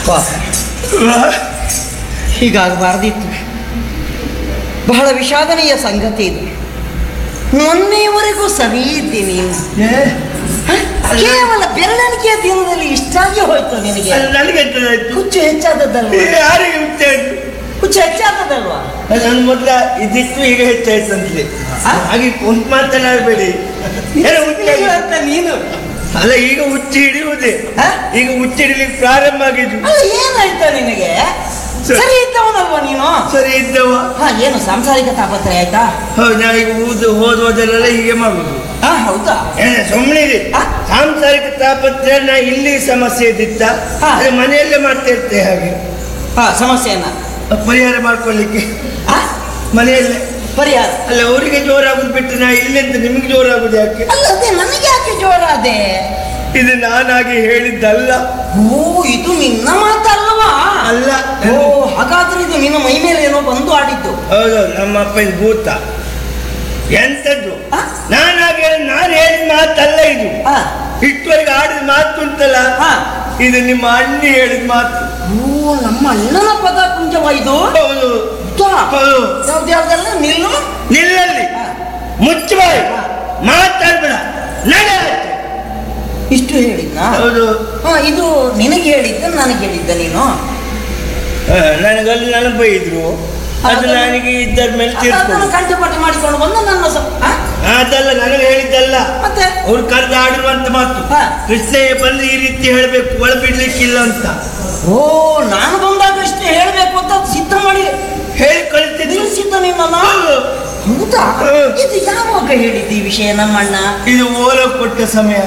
ಪಾಪ ಹೀಗಾಗಬಾರ್ದಿತ್ತು ಬಹಳ ವಿಷಾದನೀಯ ಸಂಗತಿ ಇದು ಮೊನ್ನೆಯವರೆಗೂ ಸರಿ ಇದ್ದೀನಿ ಏ, ಕೇವಲ ಬೆರಳಿಕೆಯ ದಿನದಲ್ಲಿ ಇಷ್ಟಾಗಿ ಹೋಯ್ತು ನಿನಗೆ ಅದು ನನಗೆ ಎಂತದಾಯ್ತು ಹುಚ್ಚು ಹೆಚ್ಚಾದದ್ದಲ್ವ ಯಾರಿಗೆ ಹೆಚ್ಚಾಯ್ತು ಹುಚ್ಚು ಹೆಚ್ಚಾದದ್ದಲ್ವಾ ನನ್ನ ಮೊದಲ ಇದಿತ್ತು ಈಗ ಹೆಚ್ಚಾಯ್ತು ಅಂತಲೇ ಆ? ಹಾಗೆ ಕುಂತ ಮಾತನಾಡಬೇಡಿ ಏನೋ ಹುಚ್ಚಾಗಿ ಅಂತ ನೀನು ಅಲ್ಲ ಈಗ ಹುಚ್ಚಿ ಹಿಡಿಯುವುದೇ ಆ? ಈಗ ಹುಚ್ಚಿ ಹಿಡಿಲಿಕ್ಕೆ ಪ್ರಾರಂಭ ಆಗಿದ್ದು ಅಲ್ಲ ಏನಾಯ್ತ ನಿನಗೆ ಸರಿ. ಸರಿ ಇದ್ದವನಲ್ವಾ ನೀನು ಸರಿ ಇದ್ದವ ಹಾ ಏನು ಸಾಂಸಾರಿಕ ತಾಪತ್ರೆ ಆಯ್ತಾ ಹೌದು ನಾ ಈಗ ಊದು ಹೋದ ಹೋದಲ್ಲೆಲ್ಲ ಹೀಗೆ ಮಾಡುದು ಹಾ ಹೌದಾ ಸುಮ್ಮನೆ ಆ? ಸಾಂಸಾರಿಕ ತಾಪತ್ರೆ ನಾ ಇಲ್ಲಿ ಸಮಸ್ಯೆ ಇದ್ದಿತ್ತ ಹಾ. ಅದೇ ಮನೆಯಲ್ಲೇ ಮಾಡ್ತಾ ಇರ್ತೇವೆ ಹಾಗೆ ಹಾ ಸಮಸ್ಯೆಯನ್ನ ಪರಿಹಾರ ಮಾಡ್ಕೊಳ್ಳಿಕ್ಕೆ ಆ? ಮನೆಯಲ್ಲೇ ಪರಿಹಾರ ಅಲ್ಲ ಅವರಿಗೆ ಜೋರಾಗುದು ಬಿಟ್ಟು ನಾ ಇಲ್ಲಿಂದ ನಿಮ್ಗೆ ಜೋರಾಗುದು ಯಾಕೆ ಅಲ್ಲ ಅದೇ ನನಗೆ ಯಾಕೆ ಜೋರಾದೆ ಇದು ನಾನಾಗಿ ಹೇಳಿದ್ದಲ್ಲ ಓ ಇದು ನಿನ್ನ ಮಾತಲ್ವಾ ಅಲ್ಲ ಓ ಹಾಗಾದ್ರೆ ಇದು ನಿನ್ನ ಮೈ ಮೇಲೆ ಏನೋ ಬಂದು ಆಡಿದ್ದು ಹೌದು ನಮ್ಮ ಅಪ್ಪನ ಭೂತ ಎಂತದ್ದು ಆ? ನಾನಾಗಿ ಹೇಳಿ ನಾನು ಹೇಳಿದ ಮಾತಲ್ಲ ಇದು ಹಾ ಇಷ್ಟವರೆಗೆ ಆಡಿದ ಮಾತು ಉಂಟಲ್ಲ ಹಾ ಇದು ನಿಮ್ಮ ಅಣ್ಣಿ ಹೇಳಿದ ಮಾತು ಓ ನಮ್ಮ ಅಣ್ಣನ ಪದ ಕುಂಜವ ಇದು ಹೌದು ಹೌದಾ? ಹೌದು ಯಾವ್ದು ಯಾವ್ದೆಲ್ಲ ನಿಲ್ಲು ನಿಲ್ಲಲ್ಲಿ ಹಾ. ಮುಚ್ಚಬಾಯಿ ಮಾತಾಡ್ಬೇಡ ನಡೆ ಆಚೆ. ಇಷ್ಟು ಹೇಳಿದ್ನಾ ಹೌದು ಹಾ ಇದು ನಿನಗೆ ಹೇಳಿದ್ದ ನನಗೆ ಹೇಳಿದ್ದ ನೀನು ಆ, ನನಗಲ್ಲಿ ನನಗೆ ಬೈದ್ರು ಅದು ಅದನ್ನು- ನನಗೆ ಇದ್ದರ ಮೇಲೆ ಅದನ್ನು ತೀರ್ಕೊಂಡು ಕಂಠಪಾಠ ಮಾಡಿಕೊಂಡು ಬಂದು ನನ್ನ ಸ- ಆ? ಅದಲ್ಲ ನನಗೆ ಹೇಳಿದ್ದಲ್ಲ ಮತ್ತೆ ಅವ್ರು ಕರೆದು ಆಡಿರುವಂತ ಮಾತು ಹಾ. ಕೃಷ್ಣಯ್ಯ ಬಂದು ಈ ರೀತಿ ಹೇಳಬೇಕು ಒಳ ಬಿಡ್ಲಿಕ್ಕಿಲ್ಲ ಅಂತ ಓ ನಾನು ಬಂದಾಗ ಇಷ್ಟು ಹೇಳ್ಬೇಕು ಅಂತ ಸಿದ್ಧ ಮಾಡಿ ಹೇಳಿ ಕಳಿಸ್ತಿದ್ರು ನಿಲ್ಲಿಸಿದ್ದ ನಿನ್ನನ್ನ ಹೌದು. ಹೌದಾ ಹ್ಮ್. ಇದು ಯಾವಾಗ ಹೇಳಿದ್ದು ಈ ವಿಷಯ ನಮ್ಮ ಅಣ್ಣ ಇದು ಓಲ ಕೊಟ್ಟ ಸಮಯ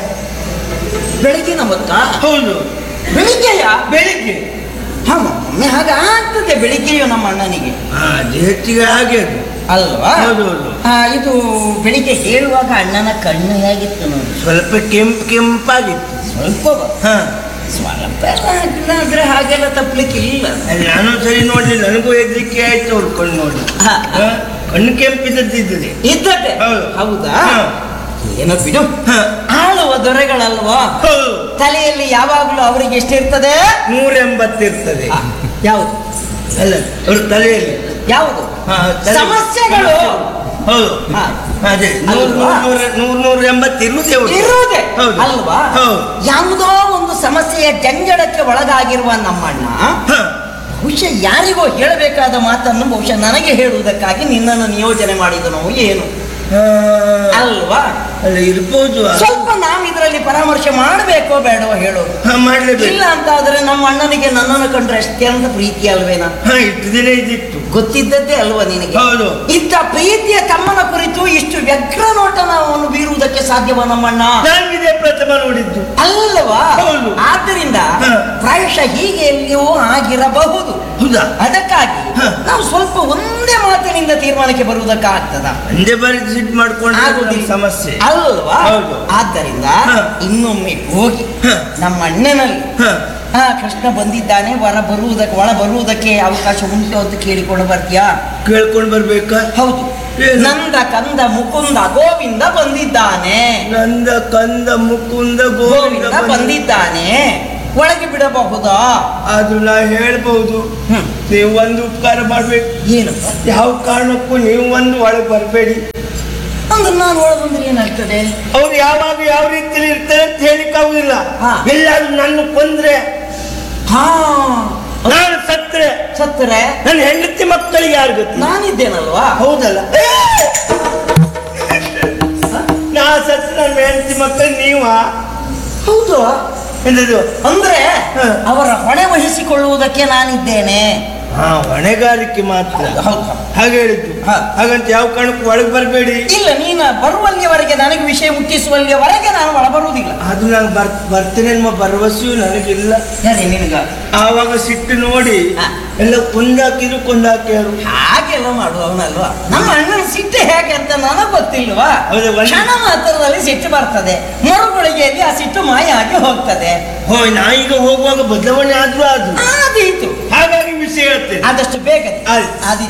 ಬೆಳಗಿನ ಹೊತ್ತ ಹೌದು ಬೆಳಿಗ್ಗೆಯ ಬೆಳಿಗ್ಗೆ ಹಾ ಒಮ್ಮೆ ಹಾಗೆ ಆಗ್ತದೆ ಬೆಳಿಗ್ಗೆಯು ನಮ್ಮ ಅಣ್ಣನಿಗೆ ಹಾ ಅದು ಹೆಚ್ಚಿಗೆ ಹಾಗೆ ಅದು ಅಲ್ವಾ ಹೌದು, ಹೌದು. ಆ, ಇದು ಬೆಳಿಗ್ಗೆ ಹೇಳುವಾಗ ಅಣ್ಣನ ಕಣ್ಣು ಹೇಗಿತ್ತು ನೋಡಿ ಸ್ವಲ್ಪ ಕೆಂಪು ಕೆಂಪಾಗಿತ್ತು ಸ್ವಲ್ಪ ಬ- ಹಾ ಸ್ವಲ್ಪ ಎಲ್ಲ ಆದ್ರೆ ಹಾಗೆಲ್ಲ ತಪ್ಪಲಿಕ್ಕೆ ಇಲ್ಲ ಅಲ್ಲಿ ನಾನು ಸರಿ ನೋಡ್ಲಿಲ್ಲ ನನಗೂ ಹೆದರಿಕೆ ಆಯ್ತು ಅವ್ರು ಕಣ್ಣು ನೋಡಿ ಹಾ. ಹಾ, ಕಣ್ಣು ಕೆಂಪಿದ್ದದ್ದಿದ್ದದೆ ಇದ್ದದ್ದೆ ಹೌದು. ಹೌದಾ ಹಾ. ಏನೋ ಬಿಡು ಹಾ. ಆಳುವ ದೊರೆಗಳಲ್ವಾ ಹೌದು ತಲೆಯಲ್ಲಿ ಯಾವಾಗಲೂ ಅವರಿಗೆ ಎಷ್ಟಿರ್ತದೆ ನೂರ ಎಂಬತ್ತಿರ್ತದೆ ಆ, ಯಾವುದು ಅಲ್ಲ ಅವ್ರ ತಲೆಯಲ್ಲಿ ಯಾವುದು ಹಾ, ತಲೆ- ಸಮಸ್ಯೆಗಳು ಹೌದು ಹಾ. ಅದೇ ನೂರ ಅಲ್ವಾ? ನೂರ ನೂರ ನೂರ ಎಂಬತ್ತು ಇರುವುದೇ ಅವ್ರು. ಇರುವುದೇ ಹೌದು ಅಲ್ವಾ ಹೌದು ಯಾವುದೋ ಒಂದು ಸಮಸ್ಯೆಯ ಜಂಜಡಕ್ಕೆ ಒಳಗಾಗಿರುವ ನಮ್ಮಣ್ಣ ಹಾ. ಬಹುಶಃ ಯಾರಿಗೋ ಹೇಳಬೇಕಾದ ಮಾತನ್ನು ಬಹುಶಃ ನನಗೆ ಹೇಳುವುದಕ್ಕಾಗಿ ನಿನ್ನನ್ನು ನಿಯೋಜನೆ ಮಾಡಿದನು ಏನು ಆ, ಅಲ್ವಾ ಅಲ್ಲ ಇರ್ಬೋದು ಸ್ವಲ್ಪ ನಾವು ಇದರಲ್ಲಿ ಪರಾಮರ್ಶೆ ಮಾಡಬೇಕೋ ಬೇಡವೋ ಹೇಳು ಹಾ ಮಾಡ್ಲೇಬೇಕು ಇಲ್ಲ ಅಂತ ಆದ್ರೆ ನಮ್ಮ ಅಣ್ಣನಿಗೆ ನನ್ನನ್ನು ಕಂಡ್ರೆ ಅಷ್ಟೇ ಪ್ರೀತಿ ಅಲ್ವೇನಾ ಹಾ ಇಷ್ಟು ದಿನ ಇದಿತ್ತು ಗೊತ್ತಿದ್ದದ್ದೇ ಅಲ್ವಾ ನಿನಗೆ ಹೌದು ಇಂಥ ಪ್ರೀತಿಯ ತಮ್ಮನ ಕುರಿತು ಇಷ್ಟು ವ್ಯಗ್ರ ನೋಟನವನ್ನು ಬೀರುವುದಕ್ಕೆ ಸಾಧ್ಯವ ನಮ್ಮಣ್ಣ ನಾನು ಇದೇ ಪ್ರಥಮ ನೋಡಿದ್ದು ಅಲ್ಲವಾ ಹೌದು. ಆದ್ದರಿಂದ ಹ. ಪ್ರಾಯಶಃ ಹೀಗೆ ಎಲ್ಲಿಯೂ ಆಗಿರಬಹುದು ಹೌದಾ ಅದಕ್ಕಾಗಿ ಹ. ನಾವು ಸ್ವಲ್ಪ ಒಂದೇ ಮಾತಿನಿಂದ ತೀರ್ಮಾನಕ್ಕೆ ಬರುವುದಕ್ಕಾಗ್ತದ ಒಂದೇ ಬಾರಿ ಸಿಟ್ ಮಾಡ್ಕೊಂಡ್ರೆ ಆಗುದಿಲ್ಲ. ನಮ್ಗೆ ಸಮಸ್ಯೆ ಅಲ್ವಾ ಹೌದು. ಆದ್ದರಿಂದ ಹ. ಇನ್ನೊಮ್ಮೆ ಹೋಗಿ ಹ. ನಮ್ಮ ಅಣ್ಣನಲ್ಲಿ ಹಾ ಹಾ ಕೃಷ್ಣ ಬಂದಿದ್ದಾನೆ ಹೊರ ಬರುವುದಕ್ಕೆ ಒಳ ಬರುವುದಕ್ಕೆ ಅವಕಾಶ ಉಂಟು ಅಂತ ಕೇಳಿಕೊಂಡು ಬರ್ತೀಯಾ ಕೇಳ್ಕೊಂಡು ಬರ್ಬೇಕಾ ಹೌದು ಏನು? ನಂದ ಕಂದ ಮುಕುಂದ ಗೋವಿಂದ ಬಂದಿದ್ದಾನೆ ನಂದ ಕಂದ ಮುಕುಂದ ಗೋವಿಂದ ಗೋವಿಂದ ಬಂದಿ- ಬಂದಿದ್ದಾನೆ ಒಳಗೆ ಬಿಡಬಹುದಾ ಅದು ನಾ ಹೇಳ್ಬಹುದು ಹ್ಮ್ ನೀವು ಒಂದು ಉಪಕಾರ ಮಾಡ್ಬೇಕು ಏನು ಯಾವ ಕಾರಣಕ್ಕೂ ನೀವು ಒಂದು ಒಳಗೆ ಬರಬೇಡಿ ಅಂದ್ರೆ ನಾನು ಒಳಗೊಂಡ್ರೆ ಏನಾಗ್ತದೆ ಅವ್ರು ಯಾವಾಗ ಯಾವ ರೀತಿಯಲ್ಲಿ ಇರ್ತಾರೆ ಅಂತ ಹೇಳಿಕ್ಕಾಗುದಿಲ್ಲ ಹಾ. ಎಲ್ಲಾದ್ರೂ ನನ್ನ ಕೊಂದ್ರೆ ಹಾ ನಾನು ಸತ್ರೆ ಸತ್ತರೆ ನನ್ನ ಹೆಂಡತಿ ಮಕ್ಕಳಿಗೆ ಯಾರು ಗೊತ್ತು ನಾನಿದ್ದೇನಲ್ವಾ ಹೌದಲ್ಲ ನಾ ಸತ್ ನನ್ನ ಹೆಂಡತಿ ಮಕ್ಕಳು ನೀವ ಹೌದು ಎಂದದು ಅಂದ್ರೆ ಹ. ಅವರ ಹೊಣೆ ವಹಿಸಿಕೊಳ್ಳುವುದಕ್ಕೆ ನಾನಿದ್ದೇನೆ ಹಾ ಹೊಣೆಗಾರಿಕೆ ಮಾತ್ರ ಹೌದು ಹಾಗೆ ಹೇಳಿದ್ದು ಹಾ. ಹಾಗಂತ ಯಾವ ಕಾರಣಕ್ಕೂ ಒಳಗೆ ಬರಬೇಡಿ ಇಲ್ಲ ನೀನು ಬರುವಲ್ಲಿಯವರೆಗೆ ನನಗೆ ವಿಷಯ ಮುಟ್ಟಿಸುವಲ್ಲಿಯವರೆಗೆ ನಾನು ಒಳ ಬರುವುದಿಲ್ಲ ಅದು ನಾನು ಬರ್ ಬರ್ತೇನೆ ಎನ್ನುವ ಭರವಸೆಯೂ ನನಗಿಲ್ಲ ಯಾರೇ ನಿನಗ ಆವಾಗ ಸಿಟ್ಟು ನೋಡಿ ಹಾ. ಎಲ್ಲ ಕೊಂದಾಕಿದ್ರು ಕೊಂದಾಕ್ಯಾರು ಹಾಗೆಲ್ಲ ಮಾಡುವವನಲ್ವಾ ನಮ್ಮ ಅಣ್ಣನ ಸಿಟ್ಟು ಹೇಗೆ ಅಂತ ನನಗೆ ಗೊತ್ತಿಲ್ವಾ ಹೌದು, ಒಂದು- ಕ್ಷಣ ಮಾತ್ರದಲ್ಲಿ ಸಿಟ್ಟು ಬರ್ತದೆ ಮರುಗಳಿಗೆಯಲ್ಲಿ ಆ ಸಿಟ್ಟು ಮಾಯ ಆಗಿ ಹೋಗ್ತದೆ ಹೋಯ್ ನಾ ಈಗ ಹೋಗುವಾಗ ಬದಲಾವಣೆ ಆದ್ರೂ ಅದು ಆದೀತು ಹಾಗಾಗಿ ವಿಷಯ ಹೇಳ್ತೇನೆ ಆದಷ್ಟು ಬೇಗ ಆಯ್ತು. ಆದೀತು